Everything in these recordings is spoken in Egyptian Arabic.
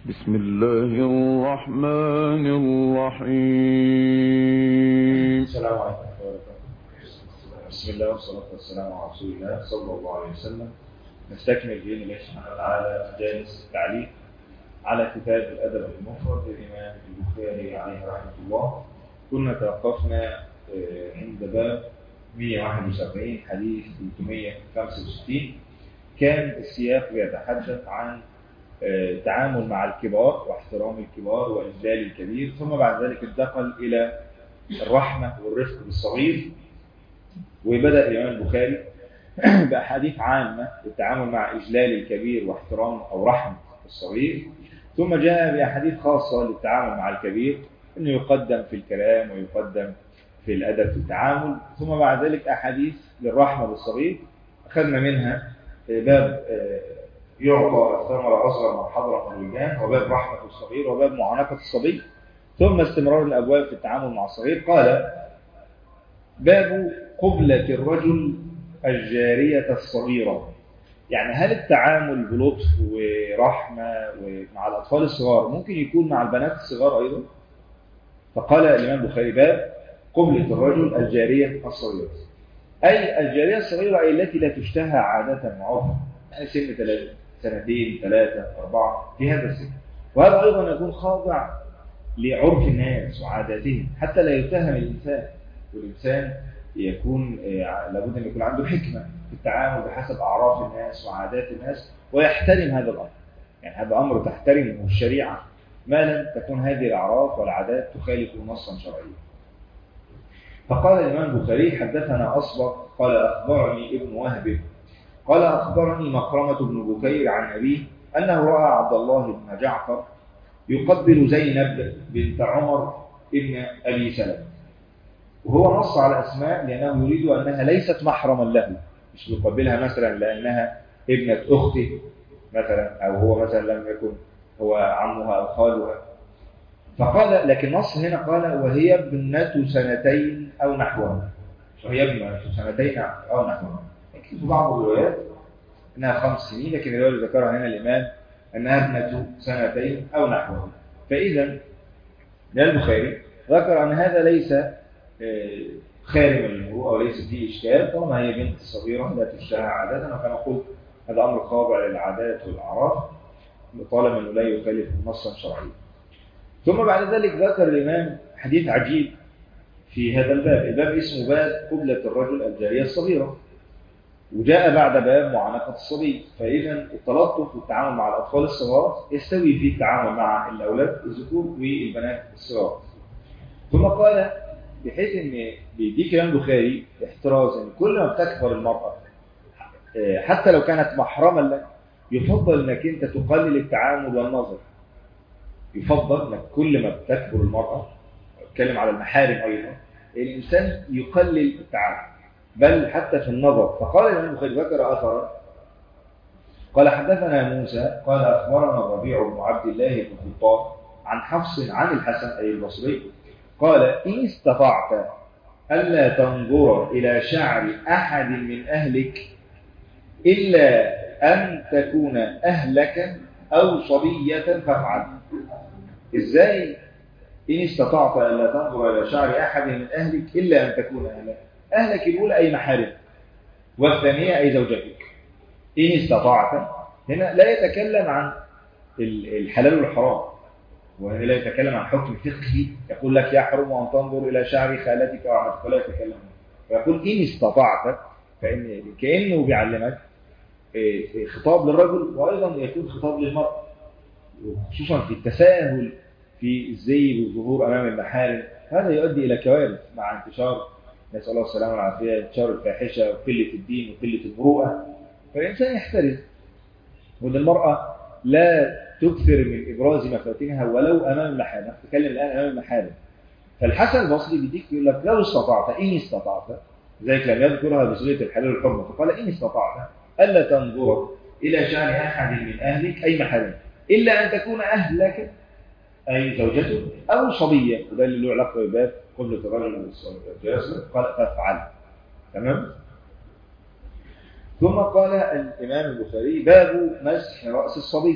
بسم الله الرحمن الرحيم السلام عليكم ورحمة الله وبركاته بسم الله والصلاة والسلام على رسول الله صلى الله عليه وسلم نستكمل بإذن الله سبحانه وتعالى مجالس التعليق على كتاب الأدب المفرد للإمام البخاري عليه رحمة الله كنا توقفنا آه، عند باب 171 حديث 365 كان السياق بيتحدث عن آه، التعامل مع الكبار واحترام الكبار وإجلال الكبير ثم بعد ذلك انتقل إلى الرحمة والرفق بالصغير وبدأ الإمام البخاري بأحاديث عامة للتعامل مع إجلال الكبير واحترام أو رحمة الصغير ثم جاء بأحاديث خاصة للتعامل مع الكبير أنه يقدم في الكلام ويقدم في الأدب في التعامل ثم بعد ذلك أحاديث للرحمة بالصغير أخذنا منها باب آه، يعطى الثمرة أصغر من حضرة الرجال وباب رحمة الصغير وباب معانقة الصبي ثم استمرار الأبواب في التعامل مع الصغير قال باب قبلة الرجل الجارية الصغيرة يعني هل التعامل بلطف ورحمة ومع الأطفال الصغار ممكن يكون مع البنات الصغار أيضا فقال الإمام البخاري باب قبلة الرجل الجارية الصغيرة أي الجارية الصغيرة أي التي لا تشتهى عادة وعرفا يعني سن ثلاثة سنتين ثلاثة أربعة في هذا السن وهذا أيضا يكون خاضع لعرف الناس وعاداتهم حتى لا يتهم الإنسان والإنسان يكون آه، لابد أن يكون عنده حكمة في التعامل بحسب أعراف الناس وعادات الناس ويحترم هذا الأمر يعني هذا أمر تحترمه الشريعة ما لم تكن هذه الأعراف والعادات تخالف نصا شرعيا فقال الإمام البخاري حدثنا أصبغ قال أخبرني ابن وهب قال أخبرني مكرمة بن بكير عن أبيه أنه رأى عبد الله بن جعفر يقبل زينب بنت عمر ابن أبي سلمة وهو نص على أسماء لأنه يريد أنها ليست محرما له مش يقبلها مثلا لأنها ابنة أخته مثلا أو هو مثلا لم يكن هو عمها أو خالها فقال لكن النص هنا قال وهي ابنة سنتين أو نحوها وهي ابنة سنتين أو نحوها يمكن في بعض الروايات أنها خمس سنين لكن الرواية اللي ذكرها هنا الإمام أنها ابنة سنتين أو نحوها فإذا البخاري ذكر أن هذا ليس آه، خارم المروءة وليس فيه إشكال طالما هي بنت صغيرة لا تشتهى عادة وكما قلت هذا أمر خاضع للعادات والأعراف طالما أنه لا يخالف نصا شرعيا ثم بعد ذلك ذكر الإمام حديث عجيب في هذا الباب الباب اسمه باب قبلة الرجل الجارية الصغيرة وجاء بعد باب معانقة الصبي فإذا التلطف والتعامل مع الأطفال الصغار يستوي في التعامل مع الأولاد الذكور والبنات الصغار ثم قال بحيث ان بيديك كلام البخاري احتراز ان كل ما بتكبر المرأة آه، حتى لو كانت محرما لك يفضل انك انت تقلل التعامل والنظر يفضل انك كل ما بتكبر المرأة اتكلم على المحارم ايضا الانسان يقلل التعامل بل حتى في النظر فقال الامام البخاري ذكر اثرا قال حدثنا موسى قال اخبرنا الربيع بن عبد الله بن خطاب عن حفص عن الحسن اي البصري قال إن استطعت ألا تنظر إلى شعر أحد من أهلك إلا أن تكون أهلك أو صبية فافعل إزاي إن استطعت ألا تنظر إلى شعر أحد من أهلك إلا أن تكون أهلك أهلك الأولى أي محارم والثانية أي زوجتك إن استطعت هنا لا يتكلم عن الحلال والحرام وهنا لا يتكلم عن حكم فقهي يقول لك يحرم أن تنظر إلى شعر خالتك وعمتك ولا يتكلم فيقول إن استطعت فإن كأنه بيعلمك إيه، خطاب للرجل وأيضا يكون خطاب للمرأة وخصوصا في التساهل في الزي والظهور أمام المحارم هذا يؤدي إلى كوارث مع انتشار نسأل الله السلامة والعافية انتشار الفاحشة وقلة الدين وقلة المروءة فالإنسان يحترز وأن المرأة لا تكثر من إبراز مفاتنها ولو أمام المحارم تتكلم الآن أمام المحارم فالحسن البصري بيديك يقول لك لو استطعت إن استطعت ذلك لم يذكرها بصيغة الحلال والحرمة فقال إن استطعت ألا تنظر إلى شأن أحد من أهلك أي محارم إلا أن تكون أهلك أي زوجته أو صبية وده اللي له علاقة بباب قبلة الرجل والجاسر قال فافعل تمام ثم قال الإمام البخاري باب مسح رأس الصبي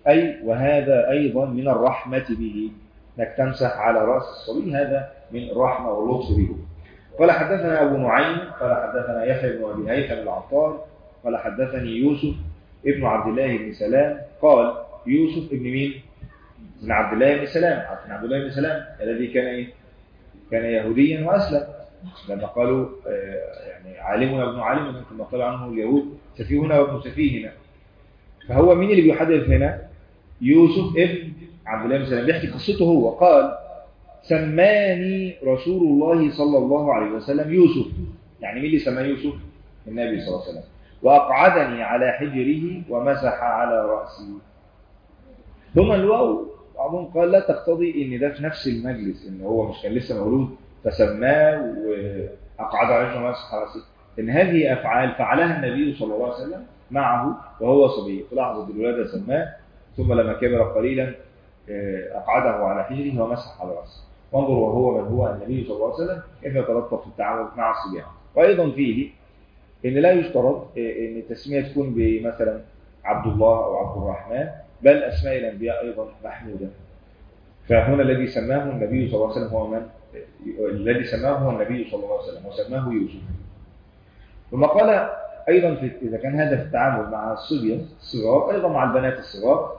أي وهذا أيضا من الرحمة به انك تمسح على رأس الصبي هذا من الرحمة واللطف به قال حدثنا أبو نعيم قال حدثنا يحيى بن أبي هيثم العطار قال حدثني يوسف ابن عبد الله بن سلام قال يوسف ابن مين؟ من عبد الله بن سلام عبد عبد الله بن سلام الذي كان ايه؟ كان يهوديا واسلم لما قالوا آه، يعني عالمنا ابن عالمنا كما قال عنه اليهود سفيهنا وابن سفيهنا فهو مين اللي بيحدث هنا؟ يوسف ابن عبد الله بن سلام بيحكي قصته هو قال سماني رسول الله صلى الله عليه وسلم يوسف يعني مين اللي سماه يوسف؟ النبي صلى الله عليه وسلم وأقعدني على حجره ومسح على رأسي ثم الواو بعضهم قال لا تقتضي ان ده في نفس المجلس ان هو مش كان لسه مولود فسماه واقعده عليه ومسح على راسه ان هذه افعال فعلها النبي صلى الله عليه وسلم معه وهو صبي في لحظه الولاده سماه ثم لما كبر قليلا آه، اقعده على حجره ومسح على راسه وانظر وهو من هو النبي صلى الله عليه وسلم كيف يتلطف في التعامل مع الصبيان وايضا فيه ان لا يشترط آه، ان التسميه تكون بمثلا عبد الله او عبد الرحمن بل أسماء الأنبياء أيضا محمودة فهنا الذي سماه النبي صلى الله عليه وسلم هو من؟ الذي سماه هو النبي صلى الله عليه وسلم وسماه يوسف ثم قال أيضا في إذا كان هذا في التعامل مع الصبية الصغار أيضا مع البنات الصغار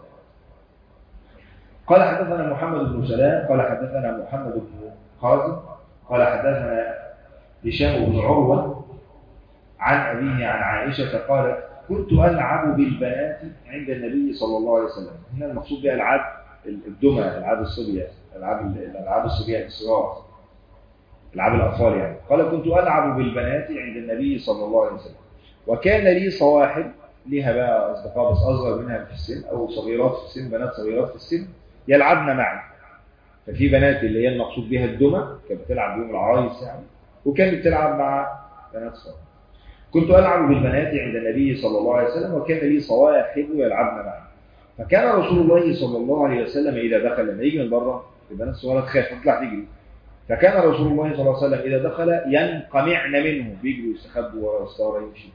قال حدثنا محمد بن سلام قال حدثنا محمد بن خازم قال حدثنا هشام بن عروة عن أبيه عن عائشة قالت كنت ألعب بالبنات عند النبي صلى الله عليه وسلم هنا المقصود بها ألعاب الدمى ألعاب الصبية ألعاب الألعاب الصبية الصغار ألعاب الأطفال يعني قال كنت ألعب بالبنات عند النبي صلى الله عليه وسلم وكان لي صواحب ليها بقى أصدقاء بس أصغر منها في السن أو صغيرات في السن بنات صغيرات في السن يلعبن معي ففي بنات اللي هي المقصود بها الدمى كانت بتلعب بيوم العرايس يعني وكانت بتلعب مع بنات صغار كنت ألعب بالبنات عند النبي صلى الله عليه وسلم وكان لي صواحب يلعبن معي فكان رسول الله صلى الله عليه وسلم إذا دخل لما يجي من بره البنات الصغيرة تخاف تطلع تجري فكان رسول الله صلى الله عليه وسلم إذا دخل ينقمعن منه بيجروا يستخبوا ورا الستارة يمشي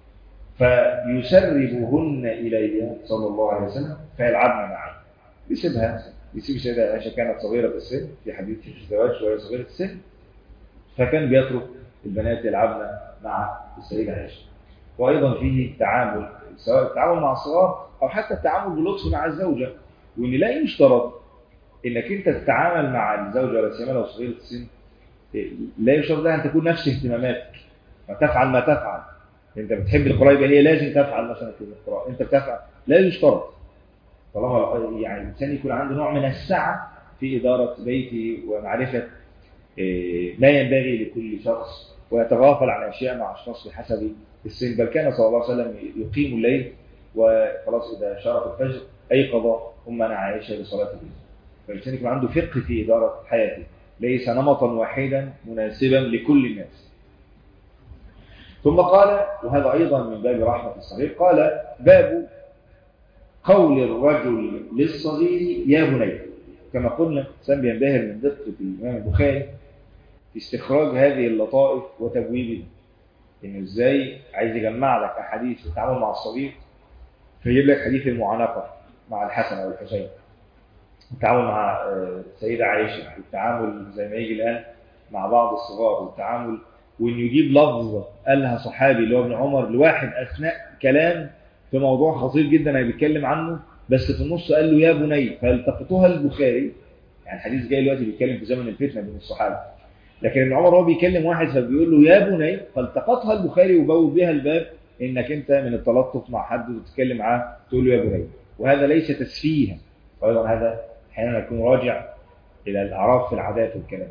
فيسربهن إلي صلى الله عليه وسلم فيلعبن معي يسيبها يسيب سيدة عائشة كانت صغيرة في السن في حديث في الزواج شوية صغيرة في السن فكان بيترك البنات يلعبن مع السيدة عائشة وأيضا فيه تعامل سواء التعامل مع الصغار أو حتى التعامل بلطف مع الزوجة وإن لا يشترط إنك أنت تتعامل مع الزوجة ولا سيما لو صغيرة السن لا يشترط لها أن تكون نفس اهتماماتك فتفعل ما تفعل أنت بتحب القراءة يبقى هي لازم تفعل مثلا في القراءة أنت بتفعل لا يشترط طالما يعني الإنسان يكون عنده نوع من السعة في إدارة بيته ومعرفة ما ينبغي لكل شخص ويتغافل عن أشياء مع أشخاص بحسب السن بل كان صلى الله عليه وسلم يقيم الليل وخلاص إذا شرف الفجر أيقظ أمنا عائشة لصلاة الليل فالإنسان يكون عنده فقه في إدارة حياته ليس نمطا واحدا مناسبا لكل الناس ثم قال وهذا أيضا من باب رحمة الصغير قال باب قول الرجل للصغير يا بني كما قلنا سام بينبهر من دقة الإمام البخاري في استخراج هذه اللطائف وتبويبها إنه إزاي عايز يجمع لك أحاديث التعامل مع الصغير فيجيب لك حديث المعانقة مع الحسن أو الحسين التعامل مع السيدة عائشة التعامل زي ما يجي الآن مع بعض الصغار والتعامل وإنه يجيب لفظة قالها صحابي اللي هو ابن عمر لواحد أثناء كلام في موضوع خطير جدا هي بيتكلم عنه بس في النص قال له يا بني فالتقطوها البخاري يعني الحديث جاي دلوقتي بيتكلم في زمن الفتنة بين الصحابة لكن ابن عمر هو بيكلم واحد فبيقول له يا بني فالتقطها البخاري وبوب بها الباب انك انت من التلطف مع حد وتتكلم معاه تقول له يا بني وهذا ليس تسفيها وايضا هذا احيانا يكون راجع الى الاعراف في العادات والكلام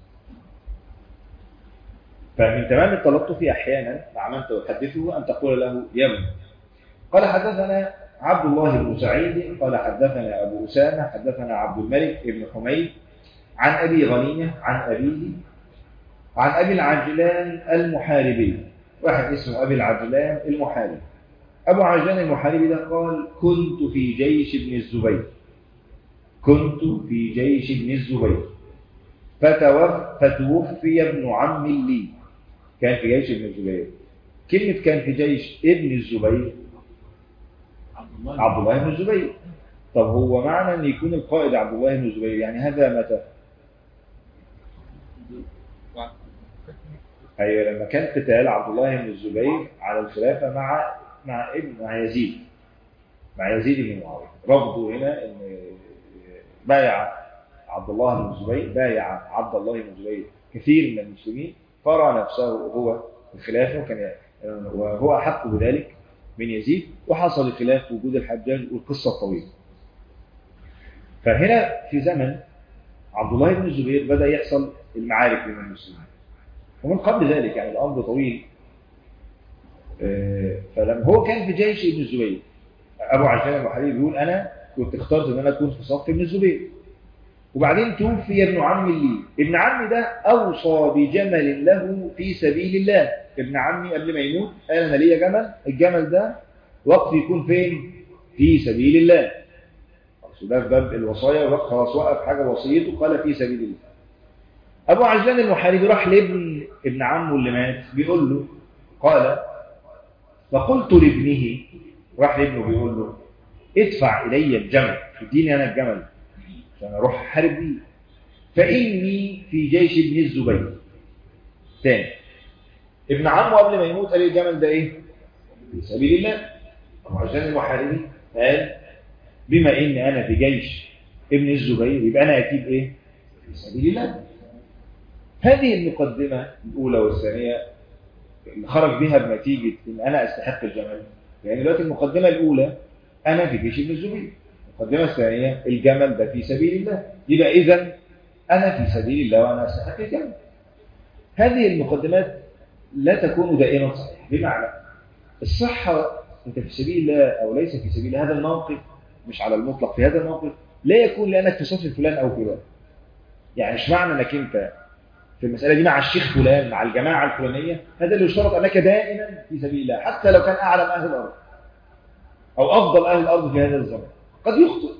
فمن تمام التلطف احيانا مع من تحدثه ان تقول له يا بني قال حدثنا عبد الله بن سعيد قال حدثنا ابو اسامه حدثنا عبد الملك بن حميد عن ابي غنيه عن ابيه عن ابي العجلان المحاربي واحد اسمه ابي العجلان المحاربي ابو عجلان المحاربي ده قال كنت في جيش ابن الزبير كنت في جيش ابن الزبير فتوفى فتوفي ابن عم لي كان في جيش ابن الزبير كلمة كان في جيش ابن الزبير عبد الله بن الزبير طب هو معنى ان يكون القائد عبد الله بن الزبير يعني هذا متى ايوه لما كان قتال عبد الله بن الزبير على الخلافه مع مع ابن مع يزيد مع يزيد بن معاويه رفضوا هنا ان بايع عبد الله بن الزبير بايع عبد الله بن الزبير كثير من المسلمين فرى نفسه هو الخلافه وكان وهو احق بذلك من يزيد وحصل الخلاف في وجود الحجاج والقصه الطويله. فهنا في زمن عبد الله بن الزبير بدا يحصل المعارك بين المسلمين. ومن قبل ذلك يعني الامر طويل فلما هو كان في جيش ابن الزبير ابو عجلان المحاربي بيقول انا كنت اخترت ان انا اكون في صف ابن الزبير وبعدين توفي ابن عمي لي ابن عمي ده اوصى بجمل له في سبيل الله ابن عمي قبل ما يموت قال انا ليا جمل الجمل ده وقت يكون فين في سبيل الله خلاص ده في باب الوصايا خلاص وقف حاجه وصيته قال في سبيل الله ابو عجلان المحاربي راح لابن ابن عمه اللي مات بيقول له قال فقلت لابنه راح لابنه بيقول له ادفع الي الجمل اديني انا الجمل عشان اروح احارب بيه فاني في جيش ابن الزبير تاني ابن عمه قبل ما يموت قال الجمل ده ايه في سبيل الله ابو عجلان المحاربي قال بما ان انا في جيش ابن الزبير يبقى انا اكيد ايه في سبيل الله هذه المقدمة الأولى والثانية اللي خرج بها بنتيجة إن أنا أستحق الجمل يعني دلوقتي المقدمة الأولى أنا في جيش ابن الزبير المقدمة الثانية الجمل ده في سبيل الله يبقى إذا أنا في سبيل الله وأنا أستحق الجمل هذه المقدمات لا تكون دائما صحيحة بمعنى الصحة أنت في سبيل الله أو ليس في سبيل هذا الموقف مش على المطلق في هذا الموقف لا يكون لأنك في صف فلان أو فلان يعني مش معنى أنك أنت في المسألة دي مع الشيخ فلان مع الجماعة الفلانية هذا اللي يشترط أنك دائما في سبيل الله حتى لو كان أعلم أهل الأرض أو أفضل أهل الأرض في هذا الزمن قد يخطئ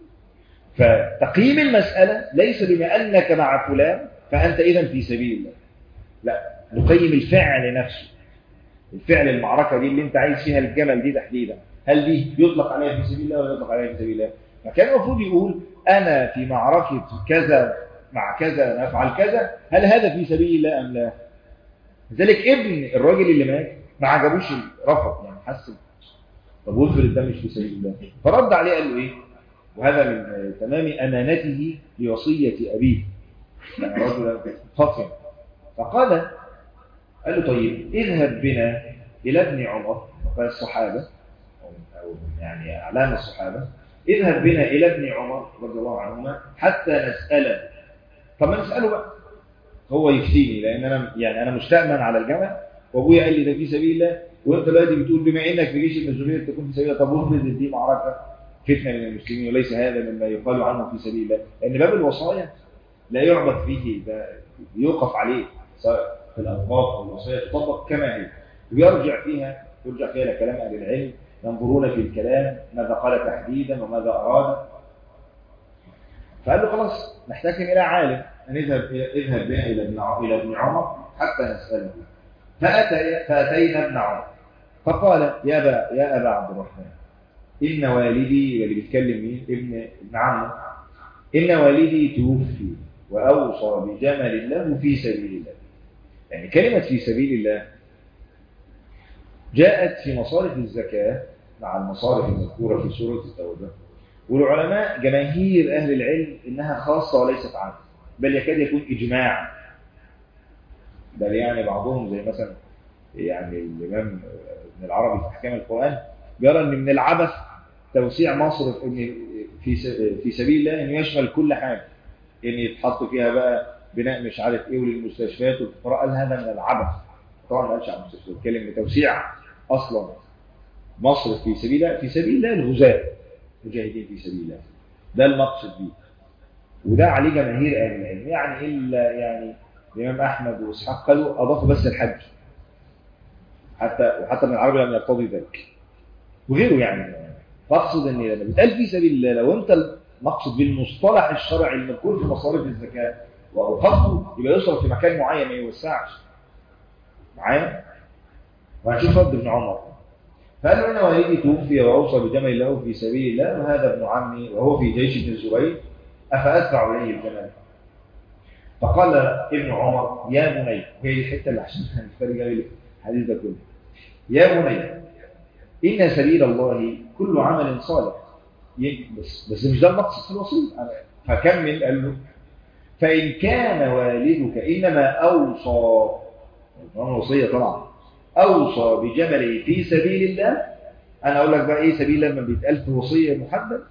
فتقييم المسألة ليس بما أنك مع فلان فأنت إذا في سبيل الله لا نقيم الفعل نفسه الفعل المعركة دي اللي انت عايز فيها الجمل دي تحديدا هل دي يطلق عليها في سبيل الله ولا يطلق عليها في سبيل الله فكان المفروض يقول أنا في معركة كذا مع كذا نفعل كذا هل هذا في سبيل الله أم لا لذلك ابن الراجل اللي مات ما عجبوش رفض يعني حس طب وافرض ده مش في سبيل الله فرد عليه قال له ايه وهذا من تمام امانته لوصيه ابيه يعني رجل فطن فقال قال له طيب اذهب بنا الى ابن عمر وقال الصحابه او يعني اعلام الصحابه اذهب بنا الى ابن عمر رضي الله عنهما حتى نساله طب ما نساله بقى هو يفتيني لان انا يعني انا مستامن على الجمل وابويا قال لي ده في سبيل الله وانت دلوقتي بتقول بما انك في جيش ابن الزبير تكون في سبيل الله طب افرض دي معركه فتنه من المسلمين وليس هذا مما يقال عنه في سبيل الله لان باب الوصايا لا يعبث فيه ده يوقف عليه سواء في الألفاظ أو الوصايا تطبق كما هي ويرجع فيها يرجع فيها لكلام أهل العلم ينظرون في الكلام ماذا قال تحديدا وماذا أراد فقال له خلاص نحتاج إلى عالم نذهب اذهب بنا إلى ابن إلى ابن عمر حتى نسأله فأتي فأتينا ابن عمر فقال يا أبا يا أبا عبد الرحمن إن والدي اللي بيتكلم مين ابن ابن عمه إن والدي توفي وأوصى بجمل له في سبيل الله يعني كلمة في سبيل الله جاءت في مصارف الزكاة مع المصارف المذكورة في سورة التوبة والعلماء جماهير أهل العلم إنها خاصة وليست عامة بل يكاد يكون إجماع بل يعني بعضهم زي مثلا يعني الإمام ابن العربي في أحكام القرآن بيرى أن من العبث توسيع مصرف إن في في سبيل الله أن يشمل كل حاجة ان يتحط فيها بقى بناء مش عارف ايه وللمستشفيات والفقراء قال هذا من العبث طبعا ما قالش عن المستشفيات بيتكلم بتوسيع اصلا مصر في سبيل الله في سبيل الله الغزاة مجاهدين في سبيل الله ده المقصد بيه وده عليه جماهير اهل العلم يعني الا يعني الامام احمد واسحاق قالوا اضافوا بس الحج حتى وحتى من العربي لم يقتضي ذلك وغيره يعني فاقصد ان لما بيتقال في سبيل الله لو انت مقصد بالمصطلح الشرعي المذكور في مصاريف الزكاة وأوقفه يبقى يصرف في مكان معين ما يوسعش معايا وهنشوف رد ابن عمر فقال له أنا والدي توفي وأوصى بجمل له في سبيل الله وهذا ابن عمي وهو في جيش ابن الزبير أفأدفع إليه الجمل فقال ابن عمر يا بني وهي دي الحتة اللي عشان هنفترق جاي الحديث ده كله يا بني إن سبيل الله كل عمل صالح بس, بس مش ده المقصد في الوصية فكمل قال له فإن كان والدك إنما أوصى الوصية طبعا أوصى بجمله في سبيل الله أنا أقول لك بقى إيه سبيل الله لما بيتقال في وصية محدد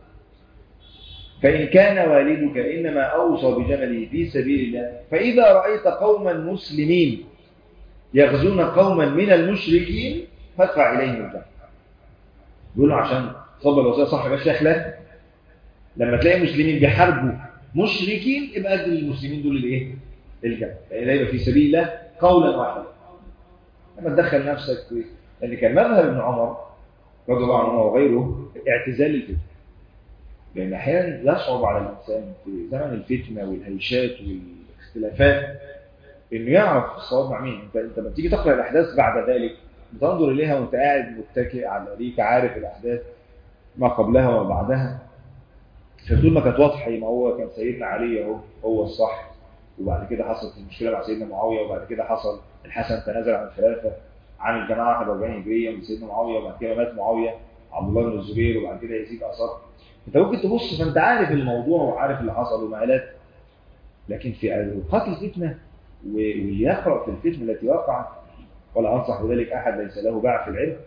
فإن كان والدك إنما أوصى بجمله في سبيل الله فإذا رأيت قوما مسلمين يغزون قوما من المشركين فادفع إليهم الجمل يقولوا عشان صب الوصية صح يا شيخ لا لما تلاقي مسلمين بيحاربوا مشركين يبقى قد المسلمين دول الايه الجمل يعني يبقى في سبيل الله قولا واحدا لما تدخل نفسك في لان كان مذهب ابن عمر رضي الله عنه وغيره اعتزال الفتن لان احيانا يصعب على الانسان في زمن الفتنه والهيشات والاختلافات انه يعرف الصواب مع مين انت انت لما تيجي تقرا الاحداث بعد ذلك بتنظر اليها وانت قاعد متكئ على ريك عارف الاحداث ما قبلها وما بعدها فطول ما كانت واضحه ما هو كان سيدنا علي اهو هو الصح وبعد كده حصلت المشكله مع سيدنا معاويه وبعد كده حصل الحسن تنازل عن الخلافه عن الجماعه 41 هجريه من سيدنا معاويه وبعد كده مات معاويه عبد الله بن الزبير وبعد كده يزيد اثار انت ممكن تبص فانت عارف الموضوع وعارف اللي حصل ومآلات لكن في اوقات الفتنه واللي يقرا في الفتنه التي وقعت ولا انصح بذلك احد ليس له باع في العلم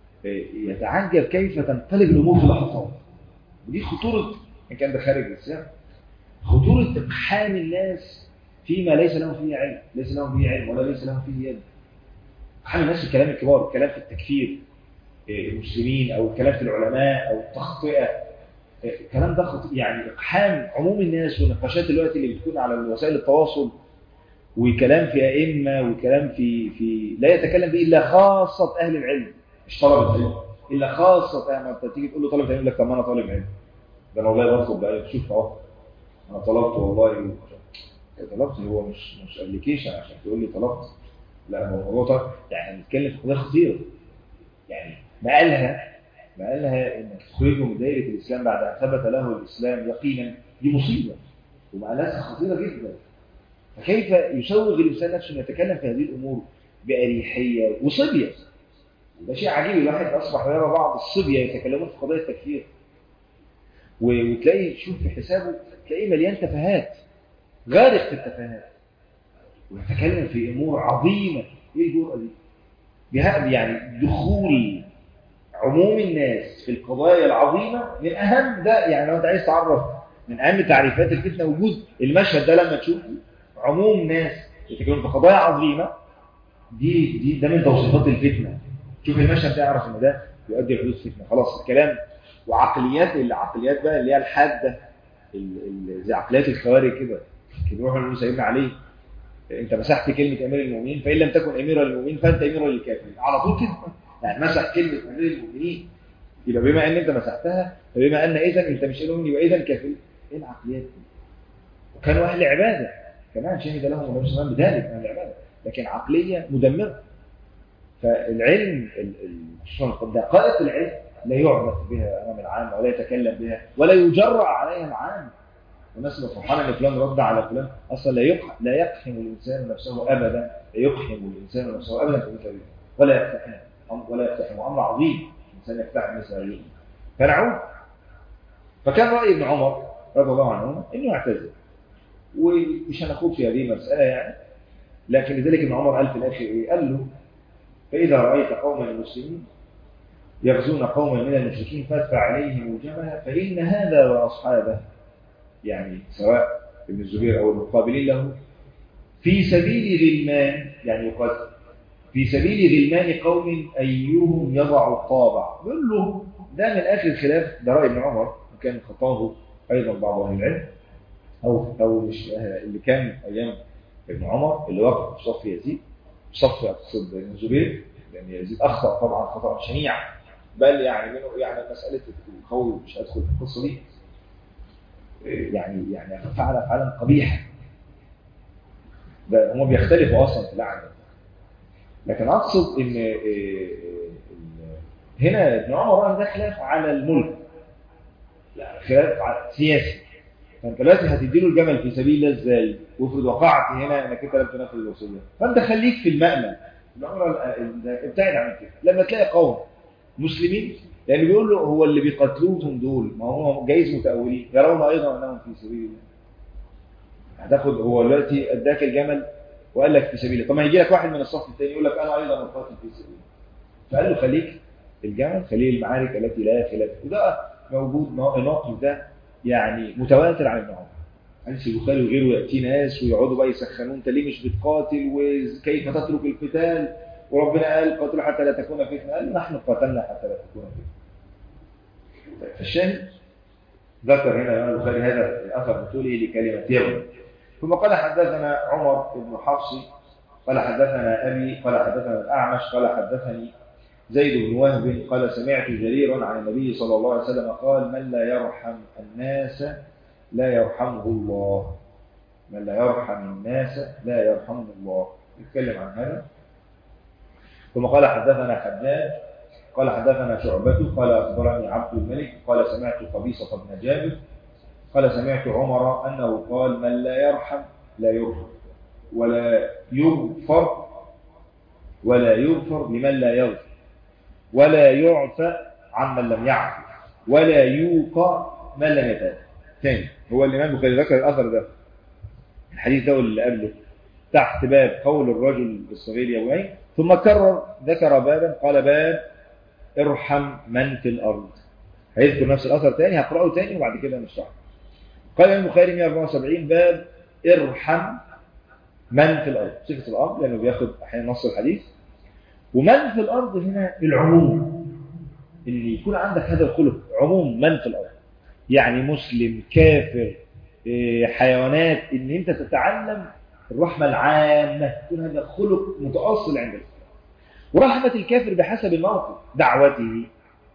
يتعجب كيف تنقلب الامور في لحظات ودي خطوره ان كان ده خارج الاسلام خطوره اقحام الناس فيما ليس لهم فيه علم ليس لهم فيه علم ولا ليس لهم فيه يد اقحام الناس في الكلام الكبار الكلام في التكفير المسلمين او الكلام في العلماء او التخطئه الكلام ده خط... يعني اقحام عموم الناس ونقاشات الوقت اللي بتكون على وسائل التواصل وكلام في ائمه وكلام في في لا يتكلم به الا خاصه اهل العلم مش طلبه العلم الا خاصه اهل انت تيجي تقول له طالب علم يقول لك طب ما انا طالب علم ده انا والله بطلب بقى شوف اهو انا طلبت والله طلبت هو مش مش ابلكيشن عشان تقول لي طلبت لا هو الموضوع يعني هنتكلم في قضيه خطيره يعني ما قالها ما قالها ان تخرجه من دائره الاسلام بعد ان ثبت له الاسلام يقينا دي مصيبه ومآلاتها خطيره جدا فكيف يسوغ الانسان نفسه انه يتكلم في هذه الامور باريحيه وصبيه ده شيء عجيب الواحد اصبح يرى بعض الصبيه يتكلمون في قضايا التكفير وتلاقي شوف في حسابه تلاقيه مليان تفاهات غارق في التفاهات ويتكلم في امور عظيمه ايه الجرأه دي؟ يعني دخول عموم الناس في القضايا العظيمه من اهم ده يعني لو انت عايز تعرف من اهم تعريفات الفتنه وجود المشهد ده لما تشوفه عموم ناس يتكلمون في قضايا عظيمه دي دي ده من توصيفات الفتنه شوف المشهد ده اعرف ان ده يؤدي لحدوث فتنه خلاص الكلام وعقليات العقليات بقى اللي هي الحاده زي عقليات الخوارج كده بيروحوا يقولوا سيدنا علي انت مسحت كلمه امير المؤمنين فان لم تكن اميرا للمؤمنين فانت اميرا للكافرين على طول كده يعني مسح كلمه امير المؤمنين يبقى بما ان انت مسحتها فبما ان اذا انت مش امير المؤمنين واذا كافر ايه العقليات دي؟ وكانوا اهل عباده كمان شهد لهم النبي صلى الله عليه وسلم بذلك اهل العباده لكن عقليه مدمره فالعلم خصوصا دقائق العلم لا يعرف بها امام العام ولا يتكلم بها ولا يجرأ عليها العام والناس اللي فرحانه ان فلان رد على فلان اصلا لا يقحم لا يقحم الانسان نفسه ابدا لا يقحم الانسان نفسه ابدا في مثل ولا يقتحم ولا يقتحم امر عظيم الانسان يقتحم مثل هذه فنعود فكان راي ابن عمر رضي الله عنه انه يعتزل ومش هنخوض في هذه المساله يعني لكن لذلك ابن عمر قال في الاخر ايه؟ قال له فاذا رايت قوما المسلمين يغزون قوما من المشركين فادفع عليهم الجمل فان هذا واصحابه يعني سواء ابن الزبير او المقابلين له في سبيل غلمان يعني يقال في سبيل غلمان قوم ايهم يضع الطابع يقول له ده من اخر الخلاف ده راي ابن عمر وكان خطاه ايضا بعض اهل العلم او او مش اللي كان ايام ابن عمر اللي وقف في صف يزيد صف اقصد ابن الزبير لان يزيد اخطا طبعا خطا شنيع بل يعني منه يعني مساله القول مش هدخل في القصه دي يعني يعني فعل افعالا قبيحه ده هم بيختلفوا اصلا في اللعنه لكن اقصد ان هنا ابن عمر ده خلاف على الملك لا خلاف على- سياسي فانت دلوقتي هتديله الجمل في سبيل الله ازاي وافرض وقعت هنا انك انت لم تنفذ الوصيه فانت خليك في المأمن العمر ابتعد عن كده لما تلاقي قوم مسلمين لان بيقول له هو اللي بيقتلوهم دول ما هو جايز متأولين يرون ايضا انهم في سبيل الله هتاخد هو دلوقتي اداك الجمل وقال لك في سبيل الله طب ما هيجي لك واحد من الصف الثاني يقول لك انا ايضا مقاتل في سبيل الله فقال له خليك الجمل خليه المعارك التي لا خلاف وده موجود الموقف ده يعني متواتر عن ابن عمر حديث البخاري وغيره ياتي ناس ويقعدوا بقى يسخنوا انت ليه مش بتقاتل وكيف تترك القتال وربنا قال قاتلوا حتى لا تكون فتنه قال نحن قاتلنا حتى لا تكون فتنه طيب، فالشاهد ذكر هنا الامام البخاري هذا الاثر بطوله لكلمه يوم ثم قال حدثنا عمر بن حفص قال حدثنا ابي قال حدثنا الاعمش قال حدثني زيد بن وهب قال سمعت جريرا عن النبي صلى الله عليه وسلم قال من لا يرحم الناس لا يرحمه الله من لا يرحم الناس لا يرحمه الله يتكلم عن هذا ثم قال حدثنا حجاج قال حدثنا شعبة قال أخبرني عبد الملك قال سمعت قبيصة بن جابر قال سمعت عمر أنه قال من لا يرحم لا يرحم ولا يغفر ولا يغفر لمن لا يغفر ولا يعفى عمن لم يعفو ولا يوقى من لم يتاب ثاني هو الإمام البخاري ذكر الأثر ده الحديث ده اللي قبله تحت باب قول الرجل الصغير يومين ثم كرر ذكر بابا قال باب ارحم من في الأرض هيذكر نفس الأثر تاني هقرأه تاني وبعد كده نشرحه قال الإمام البخاري 174 باب ارحم من في الأرض صفة الأرض لأنه بياخد أحيانا نص الحديث ومن في الأرض هنا العموم اللي يكون عندك هذا الخلق عموم من في الأرض يعني مسلم كافر إيه، حيوانات ان انت تتعلم الرحمة العامة يكون هذا خلق متأصل عندك ورحمة الكافر بحسب الموقف دعوته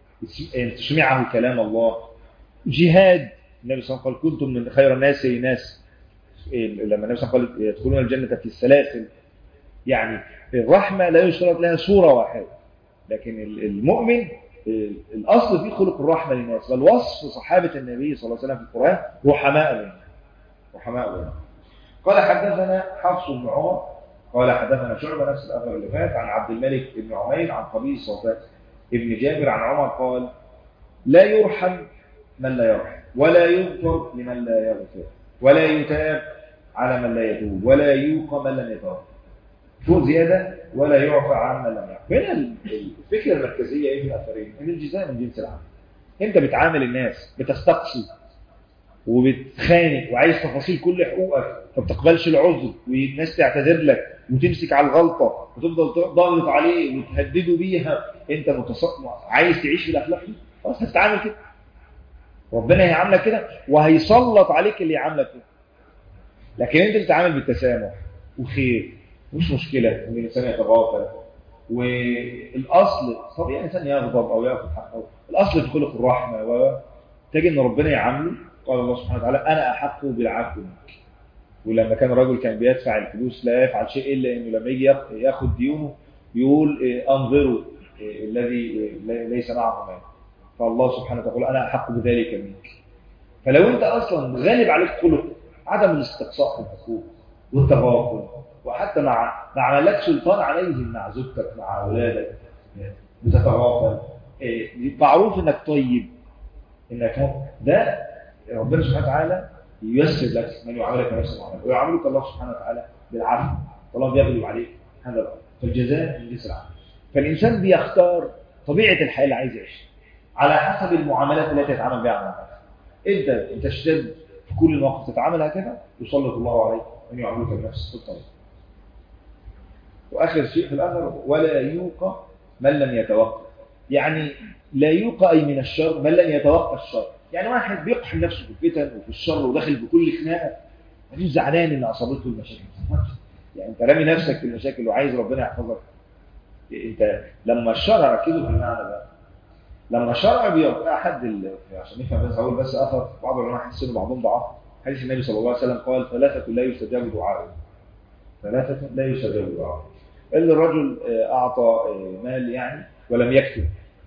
تسمعه كلام الله جهاد النبي صلى الله عليه وسلم قال كنتم من خير الناس ناس إيه، لما النبي صلى الله عليه وسلم قال يدخلون الجنة في السلاسل يعني الرحمة لا يشترط لها صورة واحدة لكن المؤمن الأصل فيه خلق الرحمة للناس بل وصف صحابة النبي صلى الله عليه وسلم في القرآن رحماء بينهم رحماء بينهم قال حدثنا حفص بن عمر قال حدثنا شعبة نفس الأثر اللي فات عن عبد الملك بن عمير عن قبيصة ابن جابر عن عمر قال لا يرحم من لا يرحم ولا يغفر لمن لا يغفر ولا يتاب على من لا يتوب ولا يوقى من لم يتوب فوق زيادة ولا يعفى عما لم يعفى هنا الفكرة المركزية ايه في الأثرين ان الجزاء من جنس العمل انت بتعامل الناس بتستقصي وبتخانق وعايز تفاصيل كل حقوقك ما بتقبلش العذر والناس تعتذر لك وتمسك على الغلطة وتفضل ضاغط عليه وتهدده بيها انت متص... عايز تعيش بالاخلاق دي خلاص هتتعامل كده ربنا هيعاملك كده وهيسلط عليك اللي يعاملك كده لكن انت بتتعامل بالتسامح وخير مش مشكلة ان الانسان يتغافل والاصل طبيعي الانسان يغضب او ياخذ حقه الاصل في خلق الرحمه وتجد ان ربنا يعامله قال الله سبحانه وتعالى انا احق بالعفو منك ولما كان الرجل كان بيدفع الفلوس لا يفعل شيء الا انه لما يجي ياخذ ديونه يقول انظروا الذي ليس معه مال فالله سبحانه وتعالى يقول انا احق بذلك منك فلو انت اصلا غالب عليك خلق عدم الاستقصاء في الحقوق والتغافل وحتى مع ما عملك سلطان عليهم مع زوجتك مع اولادك بتتغافل إيه معروف انك طيب انك ده ربنا سبحانه وتعالى ييسر لك من يعاملك نفس المعامله ويعاملك الله سبحانه وتعالى بالعفو الله بيغلب عليك هذا الامر فالجزاء من جنس العمل فالانسان بيختار طبيعه الحياه اللي عايز يعيشها على حسب المعاملات التي يتعامل بها مع الناس انت تشتد في كل المواقف تتعامل هكذا يسلط الله عليك ان يعاملك بنفس الطريقه وآخر شيء في الأثر ولا يوقى من لم يتوقع يعني لا يوقى أي من الشر من لم يتوقع الشر يعني واحد بيقحم نفسه في الفتن وفي الشر وداخل بكل خناقة مش زعلان ان أصابته المشاكل يعني انت رامي نفسك في المشاكل وعايز ربنا يحفظك انت لما الشرع ركزوا في المعنى ده لما الشرع بيبقى احد ال... عشان نفهم بس هقول بس اثر بعض العلماء حسنوا بعضهم ضعاف حديث النبي صلى الله عليه وسلم قال ثلاثة لا يستجاب دعائهم ثلاثة لا يستجاب دعائهم اللي الرجل أعطى مال يعني ولم يكتب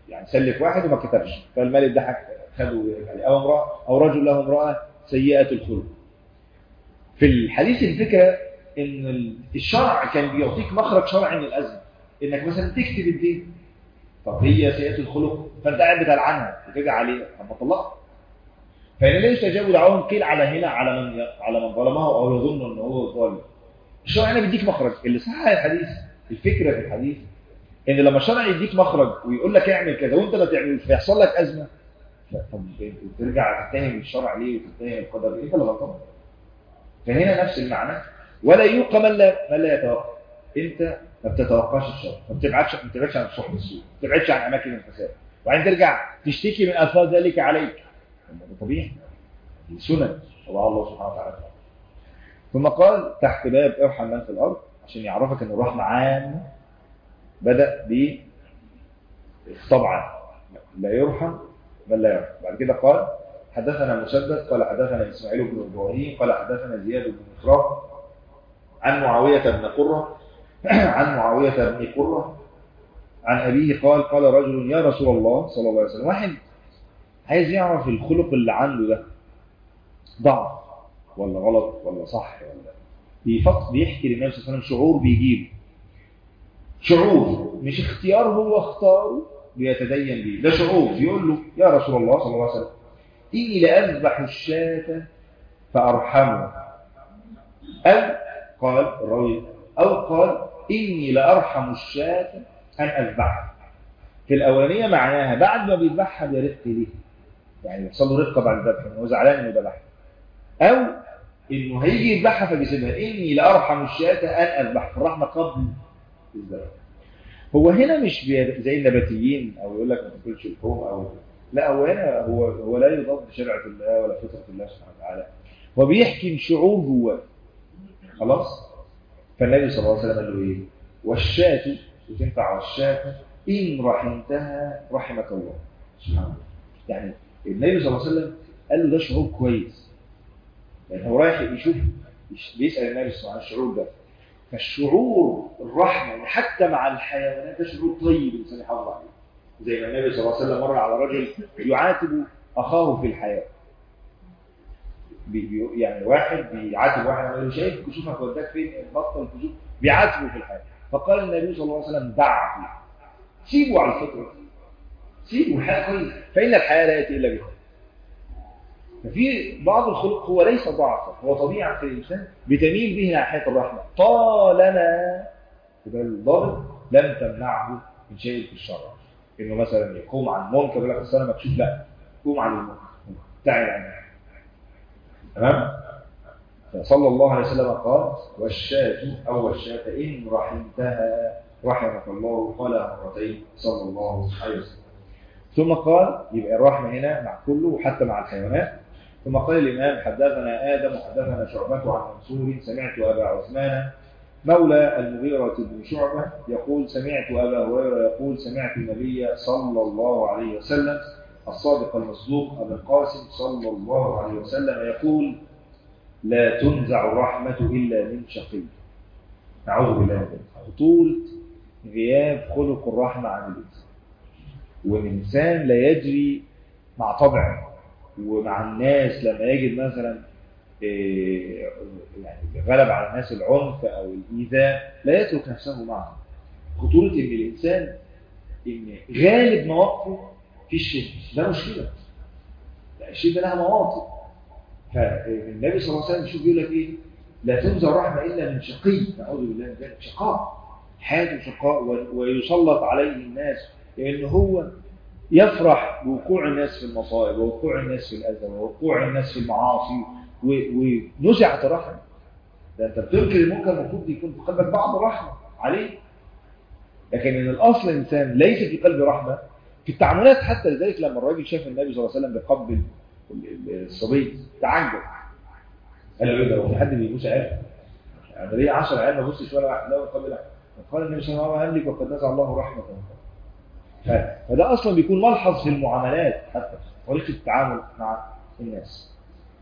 يعني سلف واحد وما كتبش فالمال ده خده يعني او امراه او رجل له امراه سيئه الخلق في الحديث الفكره ان الشرع كان بيعطيك مخرج شرعي من الازمه انك مثلا تكتب الدين طب هي سيئه الخلق فانت قاعد بتلعنها وتدعي عليها طب ما طلقها فإن لا يستجاب دعوهم قيل على هنا على من على من ظلمه او يظن ان هو ظالم الشرع هنا بيديك مخرج اللي صح الحديث الفكره في الحديث ان لما الشرع يديك مخرج ويقول لك اعمل كذا وانت ما تعملش فيحصل لك ازمه طب ترجع تتهم الشرع ليه وتتهم القدر ليه انت اللي غلطان فهنا نفس المعنى ولا يوقى من لا من لا يتوقع انت ما بتتوقعش الشر ما بتبعدش ما بتبعدش عن الصحبه السوء ما بتبعدش عن اماكن الفساد وبعدين ترجع تشتكي من اثار ذلك عليك ده طبيعي دي سنن الله الله سبحانه وتعالى ثم قال تحت باب ارحم من في الارض عشان يعرفك ان الرحمه عامه بدا ب طبعا لا يرحم من لا يرحم بعد كده قال حدثنا مسدد قال حدثنا اسماعيل بن ابراهيم قال حدثنا زياد بن مخراق عن معاويه بن قره عن معاويه بن قره عن ابيه قال قال رجل يا رسول الله صلى الله عليه وسلم واحد عايز يعرف الخلق اللي عنده ده ضعف ولا غلط ولا صح ولا بيفكر بيحكي للنبي صلى الله عليه وسلم شعور بيجيب شعور مش اختيار هو اختاره بيتدين به ده شعور يقول له يا رسول الله صلى الله عليه وسلم إني لأذبح الشاة فأرحمه أو قال الراوي أو قال إني لأرحم الشاة أن أذبحها في الأولانية معناها بعد ما بيذبحها بيرق ليه يعني يحصل له رقة بعد الذبح إنه هو زعلان إنه ذبحها أو إنه هيجي يذبحها فبيسيبها إني لأرحم الشاة أن أذبح فالرحمة قبل الذبح هو هنا مش زي النباتيين أو يقول لك ما تاكلش اللحوم أو لا هو هنا هو هو لا يضاد شرعة الله ولا فطرة الله سبحانه وتعالى هو بيحكي شعور جواه خلاص فالنبي صلى الله عليه وسلم قال له ايه والشاة وتنفع والشاة إن رحمتها رحمك الله سبحانه وتعالى يعني النبي صلى الله عليه وسلم قال له ده شعور كويس يعني هو رايح يشوف بيسأل النبي صلى الله عليه وسلم الشعور ده فالشعور الرحمة حتى مع الحيوانات ده شعور طيب الإنسان يحافظ عليه زي ما النبي صلى الله عليه وسلم مر على رجل يعاتب أخاه في الحياة بي يعني واحد بيعاتب واحد يقول له شايف كشوفك وداك فين بطل كشوف بيعاتبه في الحياة فقال النبي صلى الله عليه وسلم دعه سيبه على الفطرة سيبه الحياة كويس فإن الحياة لا يأتي إلا بها ففي بعض الخلق هو ليس ضعفا هو طبيعة في الإنسان بتميل به ناحية الرحمة طالما وده الضابط لم تمنعه من شيء في الشرع انه مثلا يقوم عن منكر يقول لك اصل انا مكشوف لا قوم عن المنكر ابتعد عنه تمام فصلى الله عليه وسلم قال والشاة او الشاة ان رحمتها رحمك الله قال مرتين صلى الله عليه وسلم ثم قال يبقى الرحمه هنا مع كله وحتى مع الحيوانات ثم قال الامام حدثنا ادم وحدثنا شعبة عن منصور سمعت ابا عثمان مولى المغيرة بن شعبة يقول سمعت أبا هريرة يقول سمعت النبي صلى الله عليه وسلم الصادق المصدوق أبا القاسم صلى الله عليه وسلم يقول لا تنزع الرحمة إلا من شقي أعوذ بالله من ذلك خطورة غياب خلق الرحمة عن الإنسان والإنسان لا يجري مع طبعه ومع الناس لما يجد مثلا يعني غلب على الناس العنف او الايذاء لا يترك نفسه معهم خطوره ان الانسان ان غالب مواقفه في الشده ده مشكله لا الشده لها مواطن فالنبي صلى الله عليه وسلم شوف بيقول لك ايه لا تنزع الرحمه الا من شقي نعوذ بالله من ذلك شقاء حياته شقاء ويسلط عليه الناس لان هو يفرح بوقوع الناس في المصائب ووقوع الناس في الاذى ووقوع الناس في المعاصي ونزعت الرحمة ده انت بتنكر المنكر المفروض يكون في قلبك بعض الرحمة عليه لكن ان الاصل الانسان ليس في قلبه رحمة في التعاملات حتى لذلك لما الراجل شاف النبي صلى الله عليه وسلم بيقبل الصبي تعجب قال له ايه ده هو في حد بيبوس عيال انا ليه 10 عيال ما ببصش ولا واحد لا يقبل قال النبي صلى الله عليه وسلم وقد نزع الله رحمة فده اصلا بيكون ملحظ في المعاملات حتى طريقة التعامل مع الناس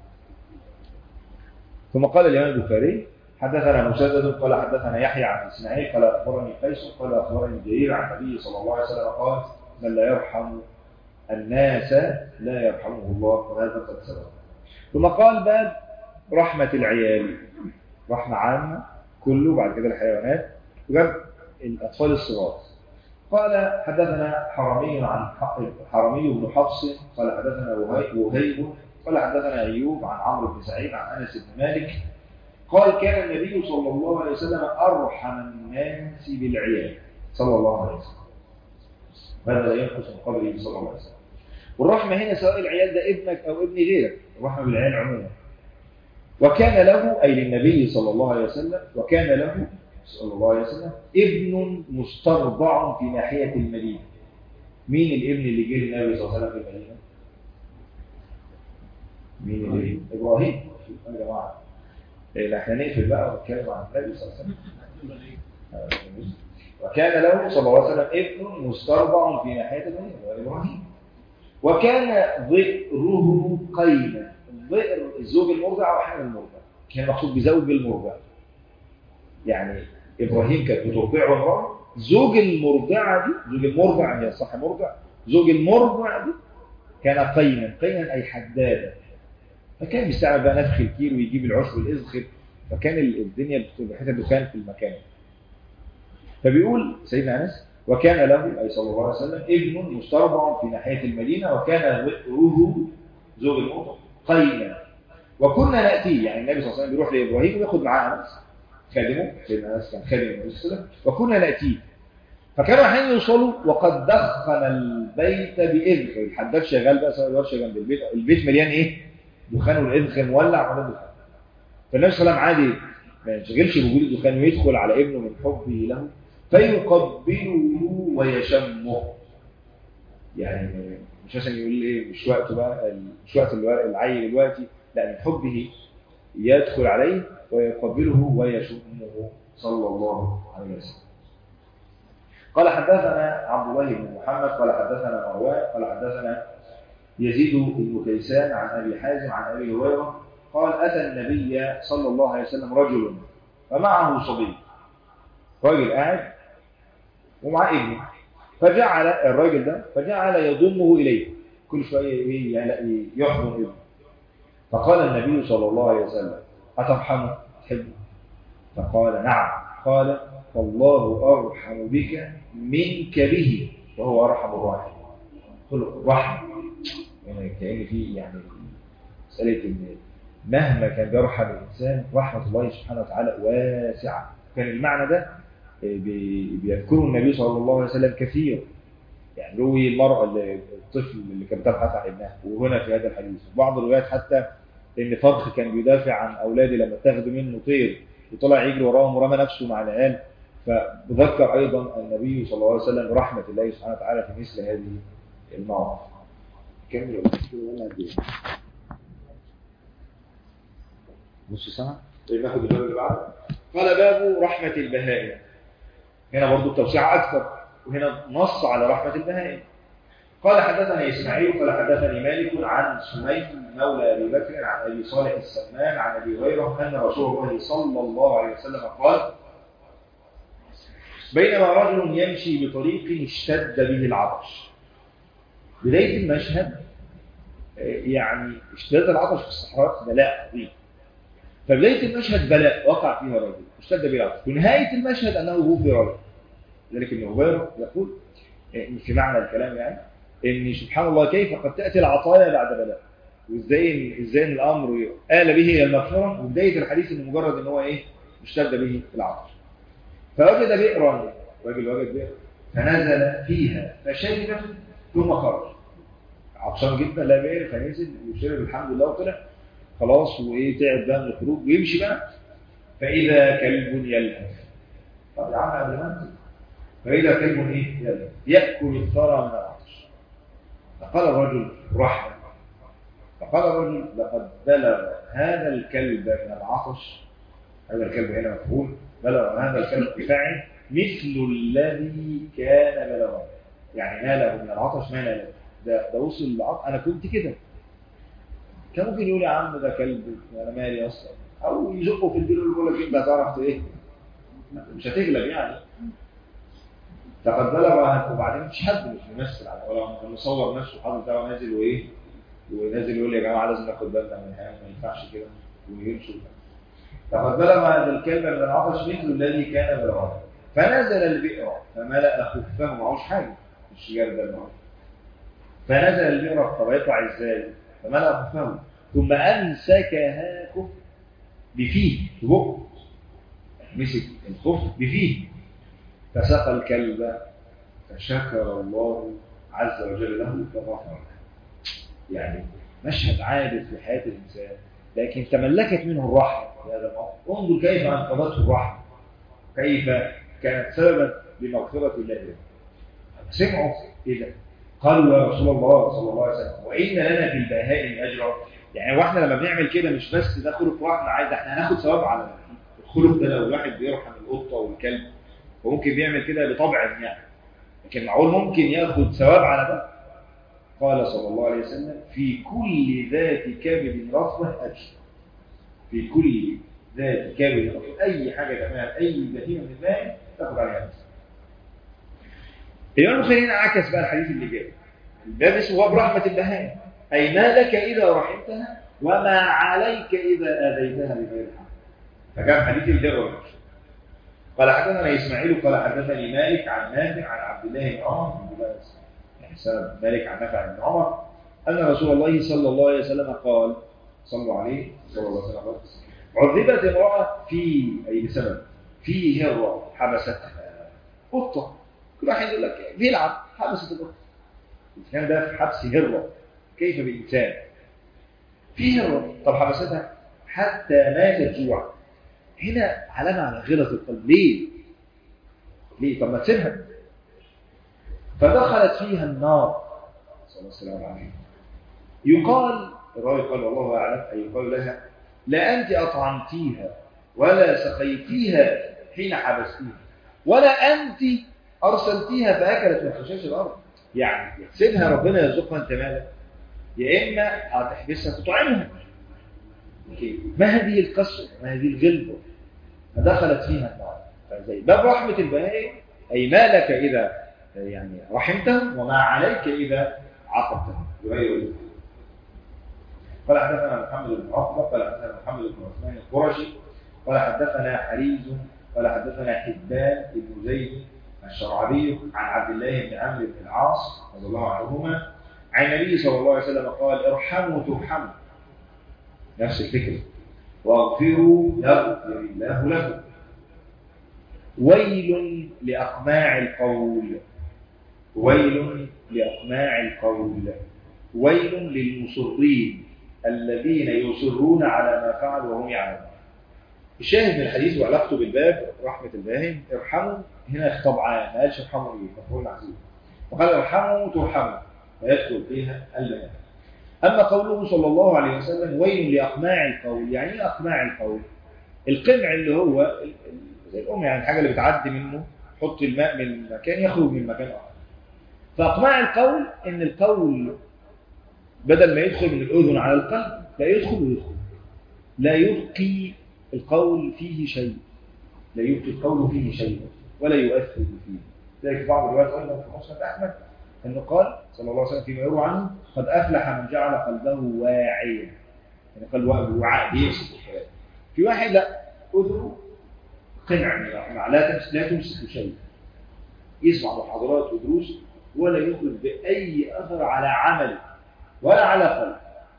ثم قال الإمام البخاري حدثنا مسدد قال حدثنا يحيى عن اسماعيل قال أخبرني قيس قال أخبرني جرير عن النبي صلى الله عليه وسلم قال من لا يرحم الناس لا يرحمه الله وهذا قد سبق ثم قال باب رحمة العيال رحمة عامة كله بعد كده الحيوانات وجاب الأطفال الصغار قال حدثنا حرمي عن حرمي بن حفص قال حدثنا وهيب قال حدثنا أيوب عن عمرو بن سعيد عن أنس بن مالك قال كان النبي صلى الله عليه وسلم أرحم الناس بالعيال صلى الله عليه وسلم هذا لا ينقص من قبله صلى الله عليه وسلم والرحمة هنا سواء العيال ده ابنك أو ابن غيرك الرحمة بالعيال عموما وكان له أي للنبي صلى الله عليه وسلم وكان له صلى الله عليه وسلم ابن مسترضع في ناحية المدينة مين الابن اللي جه للنبي صلى الله عليه وسلم في المدينة؟ مين اللي إبراهيم يا جماعة إيه احنا نقفل بقى ونتكلم عن النبي صلى الله عليه وسلم وكان له صلى الله عليه وسلم ابن مسترضع في ناحية المدينة وإبراهيم وكان ضئره قينا الضئر الزوج المرضع أو حامل المرضع كان مقصود بزوج المرضع يعني إبراهيم كانت بترضعه امرأة زوج المرضعة دي زوج المرضع هي صح مرضع زوج المرضع دي كان قينا قينا أي حدادا فكان بيستعمل بقى نفخ الكير ويجيب العشب والإزخر فكان الدنيا بتبقى دخان في المكان فبيقول سيدنا أنس وكان له أي صلى الله عليه وسلم ابن مسترضع في ناحية المدينة وكان ذئره زوج المرضع قينا وكنا نأتيه يعني النبي صلى الله عليه وسلم بيروح لإبراهيم وياخد معاه أنس خادمه سيدنا أنس كان خادم النبي صلى الله عليه وسلم وكنا نأتيه فكانوا احيانا يوصلوا وقد دخن البيت بإذخر الحداد شغال بقى سواء الورشه جنب البيت البيت مليان ايه دخان والإذخر مولع ولا دخان فالنبي صلى الله عليه وسلم عادي ما ينشغلش بوجود الدخان ويدخل على ابنه من حبه له فيقبله ويشمه يعني مش مثلا يقول ايه مش وقته بقى مش وقت العيل دلوقتي لا من حبه يدخل عليه ويقبله ويشمه صلى الله عليه وسلم قال حدثنا عبد الله بن محمد قال حدثنا مروان قال حدثنا يزيد بن كيسان عن ابي حازم عن ابي هريره قال اتى النبي صلى الله عليه وسلم رجل ومعه صبي راجل قاعد ومعاه ابنه فجعل الراجل ده فجعل يضمه اليه كل شويه يحضن ابنه فقال النبي صلى الله عليه وسلم اترحمه تحبه فقال نعم قال فالله ارحم بك منك به وهو ارحم الراحمين خلق الرحم يعني كان في يعني مساله ان مهما كان بيرحم الانسان رحمه الله سبحانه وتعالى واسعه كان المعنى ده بيذكره النبي صلى الله عليه وسلم كثير يعني روي المرأة الطفل اللي كانت تبحث عن ابنها وهنا في هذا الحديث بعض الروايات حتى ان فضخ كان بيدافع عن اولاده لما اتخذوا منه طير وطلع يجري وراهم ورمى نفسه مع العيال فذكر ايضا النبي صلى الله عليه وسلم برحمه الله سبحانه وتعالى في مثل هذه المواقف. كمل نص ساعه طيب ناخد الباب اللي بعده قال باب رحمه البهائم هنا برضو التوسعة أكثر وهنا نص على رحمة البهائم قال حدثني إسماعيل قال حدثني مالك عن سميم مولى أبي بكر عن أبي صالح السمان عن أبي هريرة أن رسول الله صلى الله عليه وسلم قال بينما رجل يمشي بطريق اشتد به العطش بداية المشهد يعني اشتداد العطش في الصحراء بلاء عظيم فبداية المشهد بلاء وقع فيها رجل اشتد به العطش ونهاية المشهد أنه غفر له ذلك ابن هبيرة يقول في معنى الكلام يعني ان سبحان الله كيف قد تأتي العطايا بعد بلاء وازاي ازاي ان الامر آل به الى المغفرة وبداية الحديث ان مجرد ان هو ايه اشتد به العطش فوجد بئرا راجل وجد بئر فنزل فيها فشرب ثم خرج عطشان جدا لا بئر فنزل وشرب الحمد لله وطلع خلاص وايه تعب بقى من الخروج ويمشي بقى فاذا كلب يلهث طب يا عم قبل ما انزل فإذا كلب إيه؟ يلهث يأكل الثرى من العطش فقال الرجل رحمة فقال الرجل لقد بلغ هذا الكلب من العطش هذا الكلب هنا مفعول بلغ هذا الكلب فاعل مثل الذي كان بلغه يعني ناله من العطش ما ناله ده ده وصل للعطش انا كنت كده كان ممكن يقول يا عم ده كلب انا مالي اصلا او يزقه في البير ويقول لك انت هتعرف ايه مش هتغلب يعني لقد بلغ وبعدين مش حد مش ممثل على ولا مصور نفسه حاطط ده نازل وايه ونازل يقول يا جماعه لازم ناخد بالنا من الحياه ما ينفعش كده ويمشوا لقد بلغ هذا الكلب من العطش مثل الذي كان بلغه فنزل البئر فملأ خفه معهوش حاجه مش جاب ده معه فنزل البئر طب يطلع ازاي؟ فملأ خفه ثم امسكها كف بفيه ببقه مسك الخف بفيه فسقى الكلب فشكر الله عز وجل له فغفر له يعني مشهد عابر في حياة الإنسان لكن تملكت منه الرحمة في هذا الموقف انظر كيف أنقذته الرحمة كيف كانت سببا لمغفرة الله له سمعوا إيه ده؟ قالوا يا رسول الله صلى الله عليه وسلم وإن لنا في البهائم أجرا يعني واحنا لما بنعمل كده مش بس ده خلق رحمة عايز احنا هناخد ثواب على الخلق ده لو الواحد بيرحم القطة والكلب وممكن بيعمل كده بطبع يعني لكن معقول ممكن ياخد ثواب على ده قال صلى الله عليه وسلم في كل ذات كبد رطبة أجر في كل ذات كبد رطبة أي حاجة تعملها أي بهيمة من الماء تاخد عليها أجر الإمام البخاري هنا عكس بقى الحديث اللي جاي الباب اسمه باب رحمة البهائم أي ما لك إذا رحمتها وما عليك إذا آذيتها بغير حق فكان حديث البر والبشر قال حدثنا إسماعيل قال حدثني مالك عن نافع عن عبد الله بن عمر يعني سبب مالك عن نافع بن عمر أن رسول الله صلى الله عليه وسلم قال صلوا عليه صلى الله عليه وسلم عذبت امرأة في أي بسبب في هرة حبستها قطة كل واحد يقول لك بيلعب حبست القطة كان ده في حبس هرة كيف بإنسان في هرة طب حبستها حتى ماتت جوعا هنا علامة على غلط القلب ليه؟ ليه؟ طب ما تسيبها فدخلت فيها النار صلى الله عليه وسلم يقال الراوي قال والله أعلم أي يقال لها لا أنت أطعمتيها ولا سقيتيها حين حبستيها ولا أنت أرسلتيها فأكلت من خشاش الأرض يعني تسيبها ربنا يرزقها أنت مالك يا إما هتحبسها تطعمها ما هذه القسوة ما هذه الغلبة فدخلت فيها النار فزي باب رحمة البهائم أي ما لك إذا يعني رحمتهم وما عليك إذا عاقبتهم قال حدثنا محمد بن عقبة قال حدثنا محمد بن عثمان القرشي قال حدثنا حريز قال حدثنا حبان بن زيد الشرعبي عن عبد الله بن عمرو بن العاص رضي الله عنهما عن النبي صلى الله عليه وسلم قال ارحموا ترحموا نفس الفكرة واغفروا يغفر الله لكم ويل لأقماع القول ويل لأقماع القول ويل للمصرين الذين يصرون على ما فعلوا وهم يعلمون الشاهد من الحديث وعلاقته بالباب رحمة الباهم ارحموا هنا خطاب عام ما قالش ارحموا ايه مفهوم معزول وقال ارحموا ترحموا ويدخل فيها البيان أما قوله صلى الله عليه وسلم ويل لأقماع القول يعني ايه أقماع القول القمع اللي هو زي الأم يعني الحاجة اللي بتعدي منه حط الماء من مكان يخرج من مكان آخر فأقماع القول إن القول بدل ما يدخل من الأذن على القلب لا يدخل ويدخل لا يبقي القول فيه شيء لا يبقي القول فيه شيء ولا يؤثر فيه ذلك بعض الروايات أيضا في مسند أحمد أنه قال صلى الله عليه وسلم فيما يروى عنه قد أفلح من جعل قلبه واعيا يعني قلب وعاء بيمسك الكلام في واحد لا أذنه قنع من الأقناع لا تمسك لا تمسك شيء يسمع محاضرات ودروس ولا يخرج بأي أثر على عمل ولا على قلب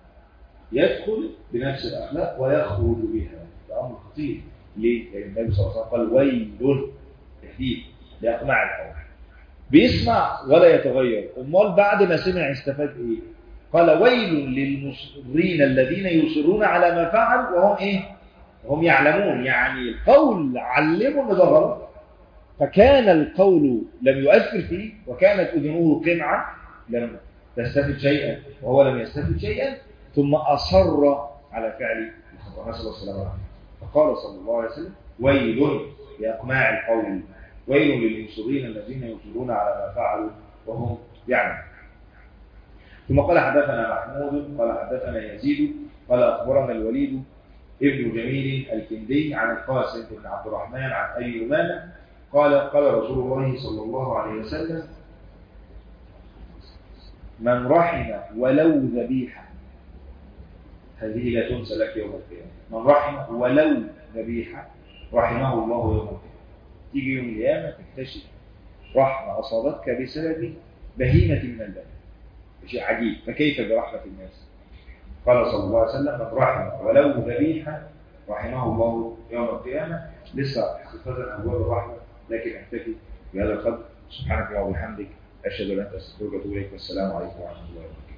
يدخل بنفس الأخلاق ويخرج بها ده أمر خطير ليه؟ لأن النبي صلى الله عليه وسلم قال ويل تهديد لأقماع القول بيسمع ولا يتغير امال بعد ما سمع استفاد ايه قال ويل للمصرين الذين يصرون على ما فعل وهم ايه وهم يعلمون يعني القول علموا ان ده غلط فكان القول لم يؤثر فيه وكانت اذنه قمعا لم تستفد شيئا وهو لم يستفد شيئا ثم اصر على فعل الخطا نسال الله السلامه فقال صلى الله عليه وسلم ويل لاقماع القول ويل للمصرين الذين يصرون على ما فعلوا وهم يعلمون ثم قال حدثنا محمود قال حدثنا يزيد قال اخبرنا الوليد ابن جميل الكندي عن القاسم بن عبد الرحمن عن ابي امامه قال قال رسول الله صلى الله عليه وسلم من رحم ولو ذبيحة هذه لا تنسى لك يوم القيامة من رحم ولو ذبيحة رحمه الله يوم القيامة تيجي يوم القيامة تكتشف رحمة أصابتك بسبب بهيمة من البهائم شيء عجيب فكيف برحمة الناس قال صلى الله عليه وسلم من رحم ولو ذبيحة رحمه الله يوم القيامة لسه حقيقة أبواب الرحمة لكن أكتفي بهذا القدر سبحانك اللهم وبحمدك أشهد أن لا إله إلا أنت أستغفرك وأتوب إليك والسلام عليكم ورحمة الله وبركاته